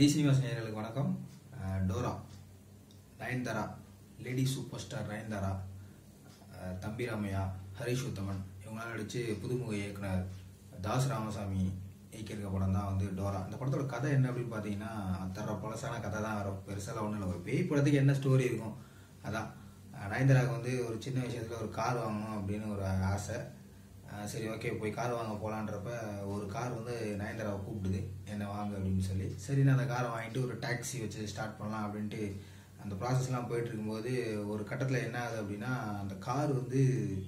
D cinemas நேயர்களுக்கு வணக்கம் அஹ் Dora Nayanthara lady super star Nayanthara அஹ் தம்பி ராமையா ஹரிஷ் உத்தமன் இவங்களாம் நடித்து புதுமுக இயக்குனர் தாஸ் ராமசாமி இயக்கியிருக்க படம் தான் வந்து டோரா இந்த படத்தோட கதை என்ன அப்படின்னு பார்த்தீங்கன்னா தர பழசான கதை தான் வரும் பெருசாலாம் ஒன்றும் இல்லை ஒரு பேய் படத்துக்கு என்ன ஸ்டோரி இருக்கும் அதான் அஹ் நயன்தாராவுக்கு வந்து ஒரு சின்ன விஷயத்தில் ஒரு கார் வாங்கணும் அப்படின்னு ஒரு ஆசை அஹ் சரி ஓகே போய் கார் வாங்க போகலான்றப்ப ஒரு கார் வந்து நயன்தாராவை கூப்பிடுது என்ன வாங்க அப்படின்னு சொல்லி சரி நான் அந்த காரை வாங்கிட்டு ஒரு டாக்ஸி வச்சு ஸ்டார்ட் பண்ணலாம் அப்படின்ட்டு அந்த ப்ராசஸ்லாம் போயிட்டு இருக்கும்போது ஒரு கட்டத்தில் என்ன ஆகுது அப்படின்னா அந்த கார் வந்து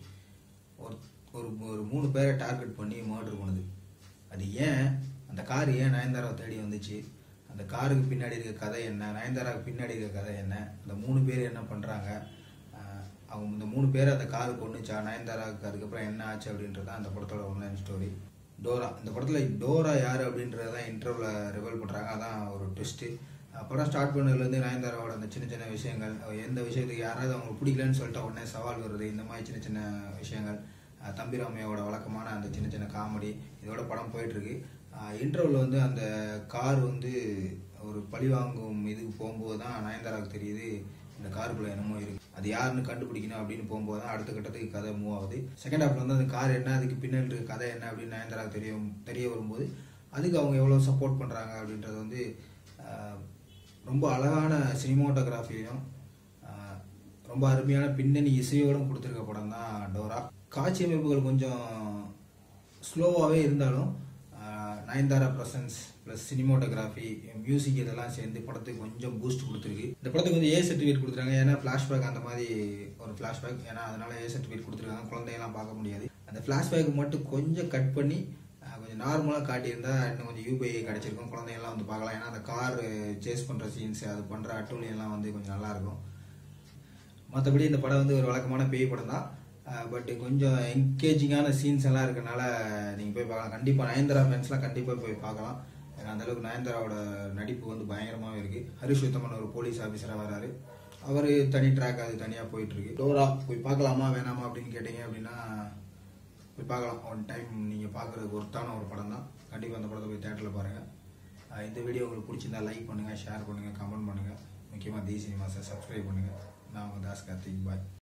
ஒரு ஒரு ஒரு மூணு பேரை டார்கெட் பண்ணி மர்டர் பண்ணுது அது ஏன் அந்த கார் ஏன் நயன்தாராவை தேடி வந்துச்சு அந்த காருக்கு பின்னாடி இருக்க கதை என்ன நயன்தாராவுக்கு பின்னாடி இருக்க கதை என்ன அந்த மூணு பேர் என்ன பண்ணுறாங்க அவங்க இந்த மூணு பேர் அந்த காரு கொண்டுச்சா நயன்தாராவுக்கு அதுக்கப்புறம் என்ன ஆச்சு அப்படின்றது தான் அந்த படத்தோட ஒன்லைன் ஸ்டோரி டோரா இந்த படத்தில் டோரா யார் அப்படின்றத தான் இன்டர்வியூவில் ரிவல் பண்ணுறாங்க அதான் ஒரு ட்விஸ்ட்டு படம் ஸ்டார்ட் பண்ணதுலேருந்து நயன்தாராவோட அந்த சின்ன சின்ன விஷயங்கள் எந்த விஷயத்துக்கு யாராவது அவங்களுக்கு பிடிக்கலன்னு சொல்லிட்டு உடனே சவால் வருது இந்த மாதிரி சின்ன சின்ன விஷயங்கள் அஹ் தம்பி ராமையாவோட வழக்கமான அந்த சின்ன சின்ன காமெடி இதோட படம் போயிட்டுருக்கு இன்டர்வியூவில் வந்து அந்த கார் வந்து ஒரு பழிவாங்கும் இதுக்கு போகும்போது தான் நயன்தாராவுக்கு தெரியுது இந்த காருக்குள்ள என்னமோ இருக்கு அது யாருன்னு கண்டுபிடிக்கணும் அப்படின்னு போகும்போது தான் அடுத்த கட்டத்துக்கு கதை மூவ் ஆகுது செகண்ட் ஹாஃப்ல வந்து அந்த கார் என்ன அதுக்கு பின்னாடி இருக்க கதை என்ன அப்படின்னு நயன்தாராவுக்கு தெரியும் தெரிய வரும்போது அதுக்கு அவங்க எவ்வளோ சப்போர்ட் பண்ணுறாங்க அப்படின்றது வந்து ஆஹ், ரொம்ப அழகான சினிமோட்டோகிராஃபியும் ரொம்ப அருமையான பின்னணி இசையோடும் கொடுத்துருக்க படம் தான் டோரா காட்சி அமைப்புகள் கொஞ்சம் ஸ்லோவாகவே இருந்தாலும் ஆஹ், Nayanthara presence plus cinematography music இதெல்லாம் சேர்ந்து படத்துக்கு கொஞ்சம் பூஸ்ட் கொடுத்துருக்கு இந்த படத்துக்கு வந்து ஏ சர்டிஃபிகேட் கொடுத்துருக்காங்க ஏன்னா ஃப்ளாஷ்பேக் அந்த மாதிரி ஒரு ஃப்ளாஷ்பேக் ஏன்னா அதனால ஏ சர்டிஃபிகேட் கொடுத்துருக்காங்க குழந்தையெல்லாம் பார்க்க முடியாது அந்த ஃப்ளாஷ்பேக் மட்டும் கொஞ்சம் கட் பண்ணி ஆஹ், கொஞ்சம் நார்மலாக காட்டியிருந்தா இன்னும் கொஞ்சம் யூபிஐ கிடச்சிருக்கும் குழந்தைங்கலாம் வந்து பார்க்கலாம் ஏன்னா அந்த கார் சேஸ் பண்ணுற சீன்ஸ் அது பண்ணுற அட்டூழியெல்லாம் வந்து கொஞ்சம் நல்லா இருக்கும் மற்றபடி இந்த படம் வந்து ஒரு வழக்கமான பேய் படம் தான் பட் கொஞ்சம் என்கேஜிங்கான சீன்ஸ் எல்லாம் இருக்கனால நீங்கள் போய் பார்க்கலாம் கண்டிப்பாக நயன்தாரா ஃபேன்ஸ்லாம் கண்டிப்பாக போய் பார்க்கலாம் ஏன்னா அந்த அளவுக்கு நயன்தாராவோட நடிப்பு வந்து பயங்கரமாகவே இருக்குது ஹரிஷ் உத்தமன் ஒரு போலீஸ் ஆஃபீஸராக வராரு அவர் தனி ட்ராக் அது தனியாக போயிட்டு இருக்கு டோரா போய் பார்க்கலாமா வேணாமா அப்படின்னு கேட்டீங்க அப்படின்னா போய் பார்க்கலாம் ஒன் டைம் நீங்கள் பார்க்குறதுக்கு ஒருத்தான ஒரு படம் தான் கண்டிப்பாக அந்த படத்தை போய் தேட்டரில் பாருங்கள் இந்த வீடியோ உங்களுக்கு பிடிச்சிருந்தா லைக் பண்ணுங்கள் ஷேர் பண்ணுங்கள் கமெண்ட் பண்ணுங்கள் முக்கியமாக தி சினிமாஸை சப்ஸ்கிரைப் பண்ணுங்கள் நான் உங்கள் தாஸ் கார்த்திக் பாய்